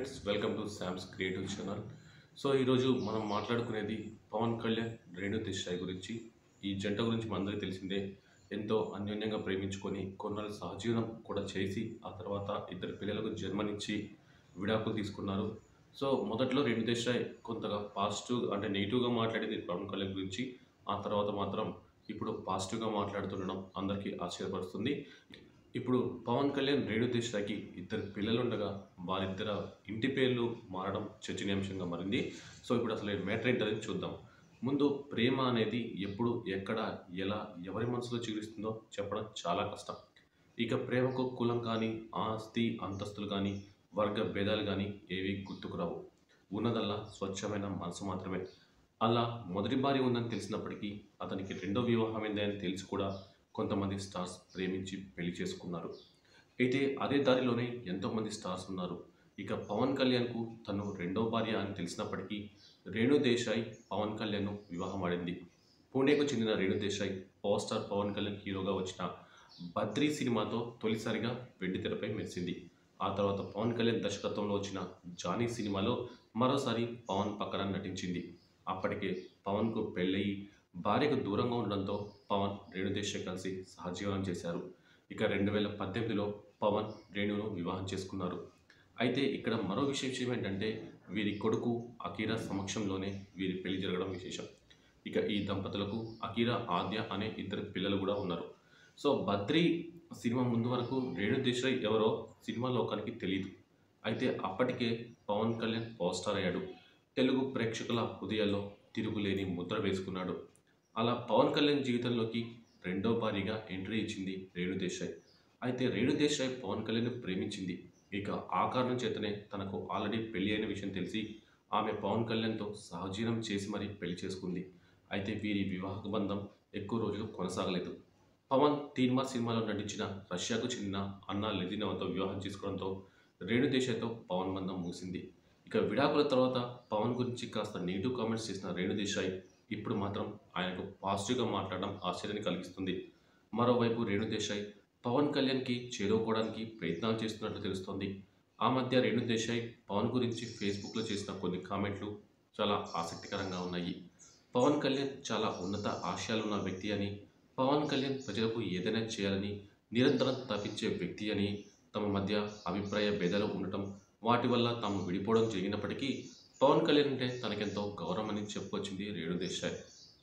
friends welcome to Sam's creative channel so ఈరోజు మనం మాట్లాడుకునేది పవన్ కళ్యాణ్ రేణు దేశాయ్ గురించి ఈ జంట గురించి మనందరికీ తెలిసిందే ఎంతో అన్యోన్యంగా ప్రేమించుకొని కొన్నాళ్ళు సహజీవనం కూడా చేసి ఆ తర్వాత ఇద్దరు పిల్లలకు జన్మనిచ్చి విడాకులు తీసుకున్నారు సో మొదట్లో రేణు దేశాయ్ కొంతగా పాజిటివ్ అంటే నెగిటివ్గా మాట్లాడేది పవన్ కళ్యాణ్ గురించి ఆ తర్వాత మాత్రం ఇప్పుడు పాజిటివ్గా మాట్లాడుతుండడం అందరికీ ఆశ్చర్యపరుస్తుంది ఇప్పుడు పవన్ కళ్యాణ్ రేణు దేశాకి ఇద్దరు పిల్లలుండగా వారిద్దర ఇంటి పేర్లు మారడం చర్చనీయాంశంగా మారింది సో ఇప్పుడు అసలు మ్యాటర్ ఏంటనేది చూద్దాం ముందు ప్రేమ అనేది ఎప్పుడు ఎక్కడ ఎలా ఎవరి మనసులో చిగురిస్తుందో చెప్పడం చాలా కష్టం ఇక ప్రేమకు కులం కానీ ఆస్తి అంతస్తులు కానీ వర్గ భేదాలు కానీ ఏవి గుర్తుకురావు ఉన్నదల్లా స్వచ్ఛమైన మనసు మాత్రమే అలా మొదటి భార్య ఉందని తెలిసినప్పటికీ అతనికి రెండో వివాహం ఏందని తెలిసి కూడా కొంతమంది స్టార్స్ ప్రేమించి పెళ్లి చేసుకున్నారు అయితే అదే దారిలోనే ఎంతోమంది స్టార్స్ ఉన్నారు ఇక పవన్ కళ్యాణ్కు తను రెండో భార్య అని తెలిసినప్పటికీ రేణు దేశాయ్ పవన్ కళ్యాణ్ను వివాహం ఆడింది పూణేకు చెందిన రేణు దేశాయ్ పవర్ స్టార్ పవన్ కళ్యాణ్ హీరోగా వచ్చిన బద్రీ సినిమాతో తొలిసారిగా వెండి తెరపై మెరిసింది ఆ తర్వాత పవన్ కళ్యాణ్ దర్శకత్వంలో వచ్చిన జానీ సినిమాలో మరోసారి పవన్ పక్కన నటించింది అప్పటికే పవన్కు పెళ్ళయి భార్యకు దూరంగా ఉండడంతో పవన్ రేణు దేశాయ్ కలిసి సహజీవనం చేశారు ఇక రెండు వేల పద్దెనిమిదిలో పవన్ రేణును వివాహం చేసుకున్నారు అయితే ఇక్కడ మరో విశేషం ఏంటంటే వీరి కొడుకు అకీరా సమక్షంలోనే వీరి పెళ్లి జరగడం విశేషం ఇక ఈ దంపతులకు అకీరా ఆద్య అనే ఇద్దరు పిల్లలు కూడా ఉన్నారు సో బద్రీ సినిమా ముందు వరకు రేణు దేశాయ్ ఎవరో సినిమా లోకానికి తెలియదు అయితే అప్పటికే పవన్ కళ్యాణ్ పవర్ స్టార్ అయ్యాడు తెలుగు ప్రేక్షకుల హృదయాల్లో తిరుగులేని ముద్ర వేసుకున్నాడు అలా పవన్ కళ్యాణ్ జీవితంలోకి రెండో భారీగా ఎంట్రీ ఇచ్చింది రేణు దేశాయ్ అయితే రేణు దేశాయ్ పవన్ కళ్యాణ్ ప్రేమించింది ఇక ఆ కారణం చేతనే తనకు ఆల్రెడీ పెళ్లి అయిన విషయం తెలిసి ఆమె పవన్ కళ్యాణ్తో సహజీవనం చేసి మరీ పెళ్లి చేసుకుంది అయితే వీరి వివాహ బంధం ఎక్కువ రోజులు కొనసాగలేదు పవన్ తీన్మార్ సినిమాలో నటించిన రష్యాకు చెందిన అన్నా లెదినవతో వివాహం చేసుకోవడంతో రేణు దేశాయ్తో పవన్ బంధం ముగిసింది ఇక విడాకుల తర్వాత పవన్ గురించి కాస్త నెగిటివ్ కామెంట్స్ చేసిన రేణు దేశాయ్ ఇప్పుడు మాత్రం ఆయనకు పాజిటివ్గా మాట్లాడడం ఆశ్చర్యాన్ని కలిగిస్తుంది మరోవైపు రేణు దేశాయ్ పవన్ కళ్యాణ్కి చేరుకోవడానికి ప్రయత్నాలు చేస్తున్నట్లు తెలుస్తోంది ఆ మధ్య రేణు దేశాయ్ పవన్ గురించి ఫేస్బుక్లో చేసిన కొన్ని కామెంట్లు చాలా ఆసక్తికరంగా ఉన్నాయి పవన్ కళ్యాణ్ చాలా ఉన్నత ఆశయాలు ఉన్న వ్యక్తి అని పవన్ కళ్యాణ్ ప్రజలకు ఏదైనా చేయాలని నిరంతరం తప్పించే వ్యక్తి అని తమ మధ్య అభిప్రాయ భేదాలు ఉండటం వాటి వల్ల తాము విడిపోవడం జరిగినప్పటికీ పవన్ కళ్యాణ్ అంటే తనకెంతో గౌరవం అని చెప్పుకొచ్చింది రేణు దేశాయ్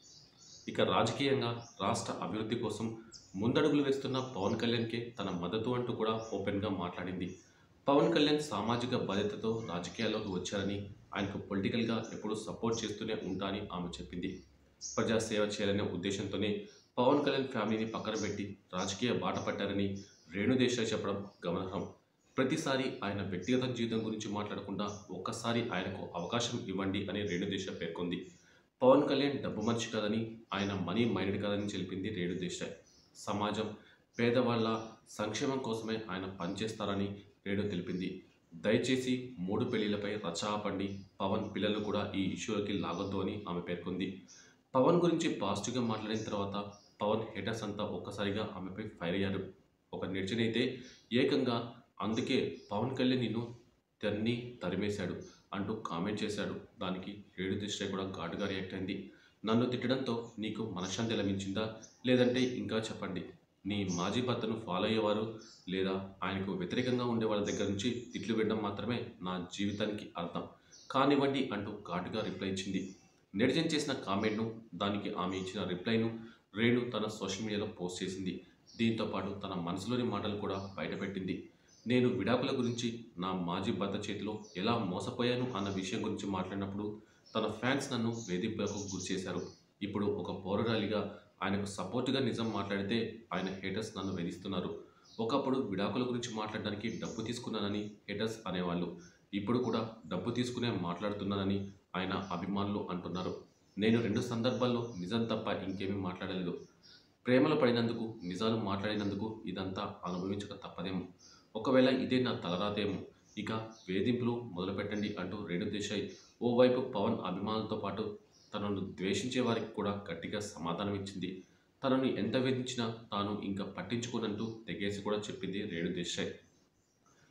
ఇక రాజకీయంగా రాష్ట్ర అభివృద్ధి కోసం ముందడుగులు వేస్తున్న పవన్ కళ్యాణ్కే తన మద్దతు అంటూ కూడా ఓపెన్గా మాట్లాడింది పవన్ కళ్యాణ్ సామాజిక బాధ్యతతో రాజకీయాల్లోకి వచ్చారని ఆయనకు పొలిటికల్గా ఎప్పుడూ సపోర్ట్ చేస్తూనే ఉంటా అని ఆమె చెప్పింది ప్రజాసేవ చేయాలనే ఉద్దేశంతోనే పవన్ కళ్యాణ్ ఫ్యామిలీని పక్కన పెట్టి రాజకీయ బాట పట్టారని రేణు దేశాయ్ చెప్పడం గమనార్హం ప్రతిసారి ఆయన వ్యక్తిగత జీవితం గురించి మాట్లాడకుండా ఒక్కసారి ఆయనకు అవకాశం ఇవ్వండి అని రేణు దేశాయ్ పేర్కొంది పవన్ కళ్యాణ్ డబ్బు మనిషి కాదని ఆయన మనీ మైండెడ్ కాదని తెలిపింది రేణు దేశాయ్ సమాజం పేదవాళ్ల సంక్షేమం కోసమే ఆయన పనిచేస్తారని రేణు తెలిపింది దయచేసి మూడు పెళ్లిలపై రచాపండి పవన్ పిల్లలు కూడా ఈ ఇష్యూలోకి లాగొద్దు అని ఆమె పేర్కొంది పవన్ గురించి పాజిటివ్గా మాట్లాడిన తర్వాత పవన్ హేటర్స్ అంతా ఒక్కసారిగా ఆమెపై ఫైర్ అయ్యారు ఒక నిర్జనైతే ఏకంగా అందుకే పవన్ కళ్యాణ్ నిన్ను తన్ని తరిమేశాడు అంటూ కామెంట్ చేశాడు దానికి రేణు దేశాయ్ కూడా ఘాటుగా రియాక్ట్ అయింది నన్ను తిట్టడంతో నీకు మనశ్శాంతి లభించిందా లేదంటే ఇంకా చెప్పండి నీ మాజీ భర్తను ఫాలో అయ్యేవారు లేదా ఆయనకు వ్యతిరేకంగా ఉండే వాళ్ళ దగ్గర నుంచి తిట్లు వినడం మాత్రమే నా జీవితానికి అర్థం కానివ్వండి అంటూ ఘాటుగా రిప్లై ఇచ్చింది నెటిజన్ చేసిన కామెంట్ను దానికి ఆమె ఇచ్చిన రిప్లైను రేణు తన సోషల్ మీడియాలో పోస్ట్ చేసింది దీంతో పాటు తన మనసులోని మాటలు కూడా బయటపెట్టింది నేను విడాకుల గురించి నా మాజీ భర్త చేతిలో ఎలా మోసపోయాను అన్న విషయం గురించి మాట్లాడినప్పుడు తన ఫ్యాన్స్ నన్ను వేధింపులకు గురి చేశారు ఇప్పుడు ఒక పౌరురాలిగా ఆయనకు సపోర్టుగా నిజం మాట్లాడితే ఆయన హేటర్స్ నన్ను వేధిస్తున్నారు ఒకప్పుడు విడాకుల గురించి మాట్లాడడానికి డబ్బు తీసుకున్నానని హేటర్స్ అనేవాళ్ళు ఇప్పుడు కూడా డబ్బు తీసుకునే మాట్లాడుతున్నానని ఆయన అభిమానులు అంటున్నారు నేను రెండు సందర్భాల్లో నిజం తప్ప ఇంకేమీ మాట్లాడలేదు ప్రేమలో పడినందుకు నిజాలు మాట్లాడినందుకు ఇదంతా అనుభవించక తప్పదేమో ఒకవేళ ఇదే నా తలరాతేమో ఇక వేధింపులు మొదలుపెట్టండి అంటూ రేణు దేశాయ్ ఓవైపు పవన్ అభిమానులతో పాటు తనను ద్వేషించే వారికి కూడా గట్టిగా సమాధానం ఇచ్చింది తనను ఎంత వేధించినా తాను ఇంకా పట్టించుకోనంటూ తెగేసి కూడా చెప్పింది రేణు దేశాయ్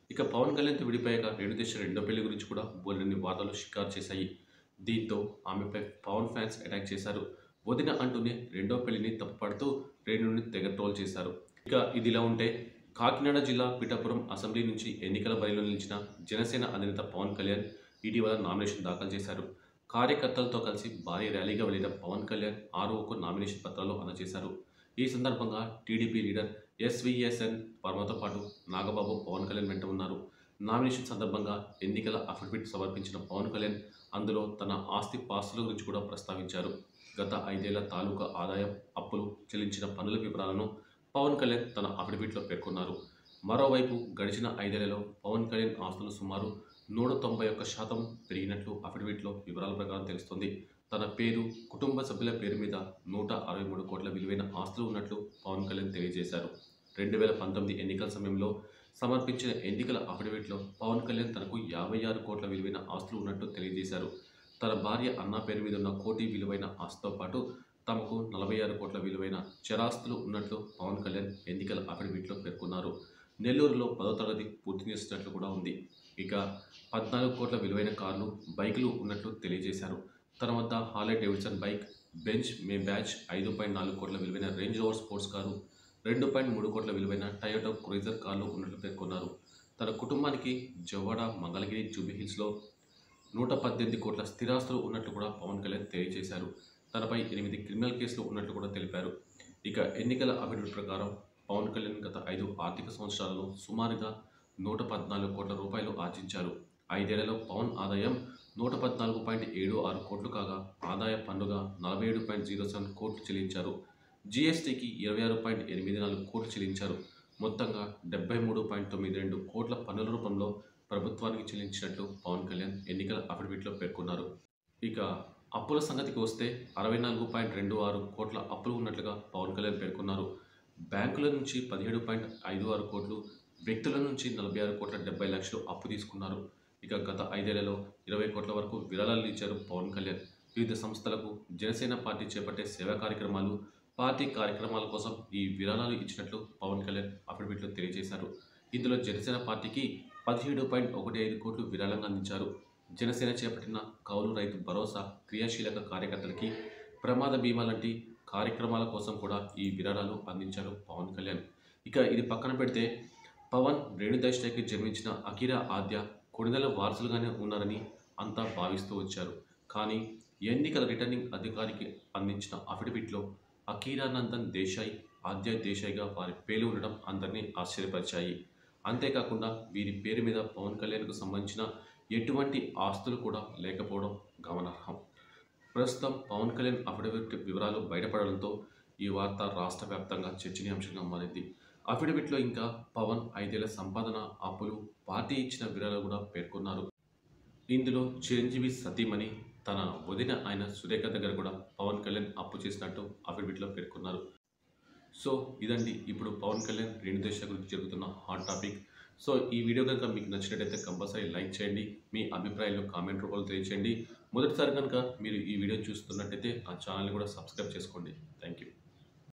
ఇక పవన్ కళ్యాణ్తో విడిపోయాక రేణుదేశ రెండో పెళ్లి గురించి కూడా బోలెన్ని వార్తలు షికారు చేశాయి దీంతో ఆమెపై పవన్ ఫ్యాన్స్ అటాక్ చేశారు వదిన అంటూనే రెండో పెళ్లిని తప్పుపడుతూ రేణుని తెగ ట్రోల్ చేశారు ఇక ఇదిలా ఉంటే కాకినాడ జిల్లా పిఠాపురం అసెంబ్లీ నుంచి ఎన్నికల బరిలో నిలిచిన జనసేన అధినేత పవన్ కళ్యాణ్ ఇటీవల నామినేషన్ దాఖలు చేశారు కార్యకర్తలతో కలిసి భారీ ర్యాలీగా వెళ్లిన పవన్ కళ్యాణ్ ఆర్ఓకు నామినేషన్ పత్రాలు అందజేశారు ఈ సందర్భంగా టీడీపీ లీడర్ ఎస్వీఎస్ఎన్ వర్మతో పాటు నాగబాబు పవన్ కళ్యాణ్ వెంట ఉన్నారు నామినేషన్ సందర్భంగా ఎన్నికల అఫిడవిట్ సమర్పించిన పవన్ కళ్యాణ్ అందులో తన ఆస్తి పాస్తుల గురించి కూడా ప్రస్తావించారు గత ఐదేళ్ల తాలూకా ఆదాయం అప్పులు చెల్లించిన పనుల వివరాలను పవన్ కళ్యాణ్ తన అఫిడవిట్లో పేర్కొన్నారు మరోవైపు గడిచిన ఐదేళ్లలో పవన్ కళ్యాణ్ ఆస్తులు సుమారు నూట తొంభై ఒక్క శాతం పెరిగినట్లు అఫిడవిట్లో వివరాల ప్రకారం తెలుస్తోంది తన పేరు కుటుంబ సభ్యుల పేరు మీద నూట అరవై మూడు కోట్ల విలువైన ఆస్తులు ఉన్నట్లు పవన్ కళ్యాణ్ తెలియజేశారు రెండు వేల పంతొమ్మిది ఎన్నికల సమయంలో సమర్పించిన ఎన్నికల అఫిడవిట్లో పవన్ కళ్యాణ్ తనకు యాభై ఆరు కోట్ల విలువైన ఆస్తులు ఉన్నట్లు తెలియజేశారు తన భార్య అన్న పేరు మీద ఉన్న కోటి విలువైన ఆస్తితో పాటు తమకు నలభై ఆరు కోట్ల విలువైన చరాస్తులు ఉన్నట్లు పవన్ కళ్యాణ్ ఎన్నికల అఫిడవిట్లో పేర్కొన్నారు నెల్లూరులో పదో తరగతి పూర్తి చేసినట్లు కూడా ఉంది ఇక పద్నాలుగు కోట్ల విలువైన కార్లు బైకులు ఉన్నట్లు తెలియజేశారు తన వద్ద Harley Davidson bike Benz Maybach ఐదు పాయింట్ నాలుగు కోట్ల విలువైన రేంజ్ రోవర్ స్పోర్ట్స్ కారు రెండు పాయింట్ మూడు కోట్ల విలువైన టయోటో క్రూజర్ కార్లు ఉన్నట్లు పేర్కొన్నారు తన కుటుంబానికి జవ్వాడ మంగళగిరి జూబిహిల్స్లో నూట పద్దెనిమిది కోట్ల స్థిరాస్తులు ఉన్నట్లు కూడా పవన్ కళ్యాణ్ తెలియజేశారు తనపై ఎనిమిది క్రిమినల్ కేసులు ఉన్నట్లు కూడా తెలిపారు ఇక ఎన్నికల అఫిడవిట్ ప్రకారం పవన్ కళ్యాణ్ గత ఐదు ఆర్థిక సంవత్సరాలలో సుమారుగా నూట పద్నాలుగు కోట్ల రూపాయలు ఆర్జించారు ఐదేళ్లలో పవన్ ఆదాయం నూట పద్నాలుగు పాయింట్ ఏడు ఆరు కోట్లు కాగా ఆదాయ పన్నుగా నలభై ఏడు పాయింట్ జీరో సెవెన్ కోట్లు చెల్లించారు జీఎస్టీకి ఇరవై ఆరు పాయింట్ ఎనిమిది నాలుగు కోట్లు చెల్లించారు మొత్తంగా డెబ్బై మూడు పాయింట్ తొమ్మిది రెండు కోట్ల పన్నుల రూపంలో ప్రభుత్వానికి చెల్లించినట్లు పవన్ కళ్యాణ్ ఎన్నికల అఫిడవిట్లో పేర్కొన్నారు ఇక అప్పుల సంగతికి వస్తే అరవై నాలుగు పాయింట్ రెండు ఆరు కోట్ల అప్పులు ఉన్నట్లుగా పవన్ కళ్యాణ్ పేర్కొన్నారు బ్యాంకుల నుంచి పదిహేడు పాయింట్ ఐదు ఆరు కోట్లు వ్యక్తుల నుంచి నలభై ఆరు కోట్ల డెబ్బై లక్షలు అప్పు తీసుకున్నారు ఇక గత ఐదేళ్లలో ఇరవై కోట్ల వరకు విరాళాలు ఇచ్చారు పవన్ కళ్యాణ్ వివిధ సంస్థలకు జనసేన పార్టీ చేపట్టే సేవా కార్యక్రమాలు పార్టీ కార్యక్రమాల కోసం ఈ విరాళాలు ఇచ్చినట్లు పవన్ కళ్యాణ్ అఫిడవిట్లో తెలియజేశారు ఇందులో జనసేన పార్టీకి పదిహేడు పాయింట్ ఒకటి ఐదు కోట్లు విరాళంగా అందించారు జనసేన చేపట్టిన కౌలు రైతు భరోసా క్రియాశీలక కార్యకర్తలకి ప్రమాద బీమా లాంటి కార్యక్రమాల కోసం కూడా ఈ విరాళాలు అందించారు పవన్ కళ్యాణ్ ఇక ఇది పక్కన పెడితే పవన్ రేణుదైష్టకి జన్మించిన అకిరా ఆద్య కొణిదల వారసులుగానే ఉన్నారని అంతా భావిస్తూ వచ్చారు కానీ ఎన్నికల రిటర్నింగ్ అధికారికి అందించిన అఫిడవిట్లో అకీరానందన్ దేశాయ్ ఆద్య దేశాయ్గా వారి పేర్లు ఉండడం అందరినీ ఆశ్చర్యపరిచాయి అంతేకాకుండా వీరి పేరు మీద పవన్ కళ్యాణ్కు సంబంధించిన ఎటువంటి ఆస్తులు కూడా లేకపోవడం గమనార్హం ప్రస్తుతం పవన్ కళ్యాణ్ అఫిడవిట్ వివరాలు బయటపడడంతో ఈ వార్త రాష్ట్ర వ్యాప్తంగా చర్చనీయాంశంగా మారింది అఫిడవిట్లో ఇంకా పవన్ ఐదేళ్ల సంపాదన అప్పులు పార్టీ ఇచ్చిన వివరాలు కూడా పేర్కొన్నారు ఇందులో చిరంజీవి సతీమణి తన వదిన ఆయన సురేఖ దగ్గర కూడా పవన్ కళ్యాణ్ అప్పు చేసినట్టు అఫిడవిట్లో పేర్కొన్నారు సో ఇదండి ఇప్పుడు పవన్ కళ్యాణ్ రెండు దేశాల గురించి జరుగుతున్న హాట్ టాపిక్ సో ఈ వీడియో కనుక మీకు నచ్చినట్టయితే కంపల్సరీ లైక్ చేయండి మీ అభిప్రాయాలు కామెంట్ రూపంలో తెలియచేయండి మొదటిసారి కనుక మీరు ఈ వీడియో చూస్తున్నట్టయితే ఆ ఛానల్ని కూడా సబ్స్క్రైబ్ చేసుకోండి థ్యాంక్ యూ